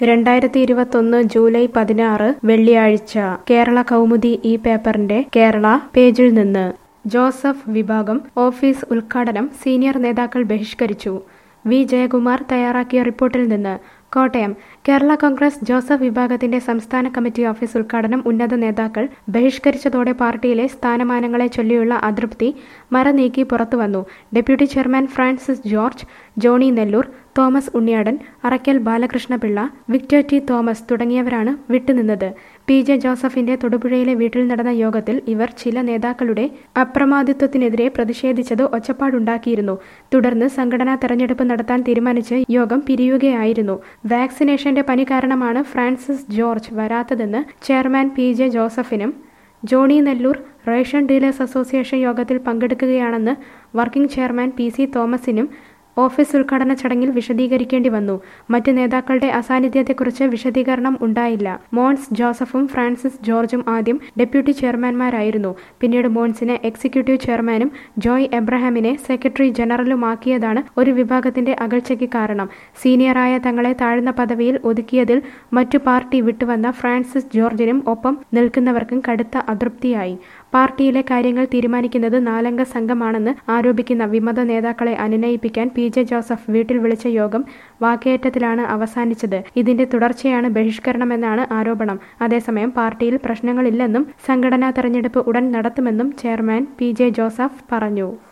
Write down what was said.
രണ്ടായിരത്തി ഇരുപത്തൊന്ന് ജൂലൈ പതിനാറ് വെള്ളിയാഴ്ച കേരള കൗമുദി ഈ പേപ്പറിന്റെ കേരള പേജിൽ നിന്ന് ജോസഫ് വിഭാഗം ഓഫീസ് ഉദ്ഘാടനം സീനിയർ നേതാക്കൾ ബഹിഷ്കരിച്ചു വി ജയകുമാർ തയ്യാറാക്കിയ റിപ്പോർട്ടിൽ നിന്ന് കോട്ടയം കേരള കോൺഗ്രസ് ജോസഫ് വിഭാഗത്തിന്റെ സംസ്ഥാന കമ്മിറ്റി ഓഫീസ് ഉദ്ഘാടനം ഉന്നത നേതാക്കൾ ബഹിഷ്കരിച്ചതോടെ പാർട്ടിയിലെ സ്ഥാനമാനങ്ങളെ ചൊല്ലിയുള്ള അതൃപ്തി മറനീക്കി പുറത്തുവന്നു deputy chairman Francis George Johnny Nelloor Thomas Unniyadan Arakkal Balakrishnapillai Victor T Thomas തുടങ്ങിയവരാണ് വിട്ടുനിന്നത് പി ജെ ജോസഫിന്റെ തൊടുപുഴയിലെ വീട്ടിൽ നടന്ന യോഗത്തിൽ ഇവർ ചില നേതാക്കളുടെ അപ്രമാദിത്വത്തിനെതിരെ പ്രതിഷേധിച്ചത് ഒച്ചപ്പാടുണ്ടാക്കിയിരുന്നു തുടർന്ന് സംഘടനാ തെരഞ്ഞെടുപ്പ് നടത്താൻ തീരുമാനിച്ച് യോഗം പിരിയുകയായിരുന്നു വാക്സിനേഷന്റെ പനി കാരണമാണ് ഫ്രാൻസിസ് ജോർജ് വരാത്തതെന്ന് ചെയർമാൻ പി ജെ ജോസഫിനും Johnny Nelloor ration dealers association യോഗത്തിൽ പങ്കെടുക്കുകയാണെന്ന് വർക്കിംഗ് ചെയർമാൻ പി സി തോമസിനും ഓഫീസ് ഉദ്ഘാടന ചടങ്ങിൽ വിശദീകരിക്കേണ്ടി വന്നു മറ്റ് നേതാക്കളുടെ അസാന്നിധ്യത്തെക്കുറിച്ച് വിശദീകരണം ഉണ്ടായില്ല മോൻസ് ജോസഫും ഫ്രാൻസിസ് ജോർജും ആദ്യം ഡെപ്യൂട്ടി ചെയർമാൻമാരായിരുന്നു പിന്നീട് മോൻസിനെ എക്സിക്യൂട്ടീവ് ചെയർമാനും ജോയ് എബ്രഹാമിനെ സെക്രട്ടറി ജനറലുമാക്കിയതാണ് ഒരു വിഭാഗത്തിന്റെ അകൽച്ചയ്ക്ക് കാരണം സീനിയറായ തങ്ങളെ താഴ്ന്ന പദവിയിൽ ഒതുക്കിയതിൽ മറ്റു പാർട്ടി വിട്ടുവന്ന ഫ്രാൻസിസ് ജോർജിനും ഒപ്പം നിൽക്കുന്നവർക്കും കടുത്ത അതൃപ്തിയായി പാർട്ടിയിലെ കാര്യങ്ങൾ തീരുമാനിക്കുന്നത് നാലംഗ സംഘമാണെന്ന് ആരോപിക്കുന്ന വിമത നേതാക്കളെ അനുനയിപ്പിക്കാൻ പി ജെ ജോസഫ് വീട്ടിൽ വിളിച്ച യോഗം വാക്കേറ്റത്തിലാണ് അവസാനിച്ചത് ഇതിന്റെ തുടർച്ചയാണ് ബഹിഷ്കരണമെന്നാണ് ആരോപണം അതേസമയം പാർട്ടിയിൽ പ്രശ്നങ്ങളില്ലെന്നും സംഘടനാ തെരഞ്ഞെടുപ്പ് ഉടൻ നടത്തുമെന്നും ചെയർമാൻ പി ജെ ജോസഫ് പറഞ്ഞു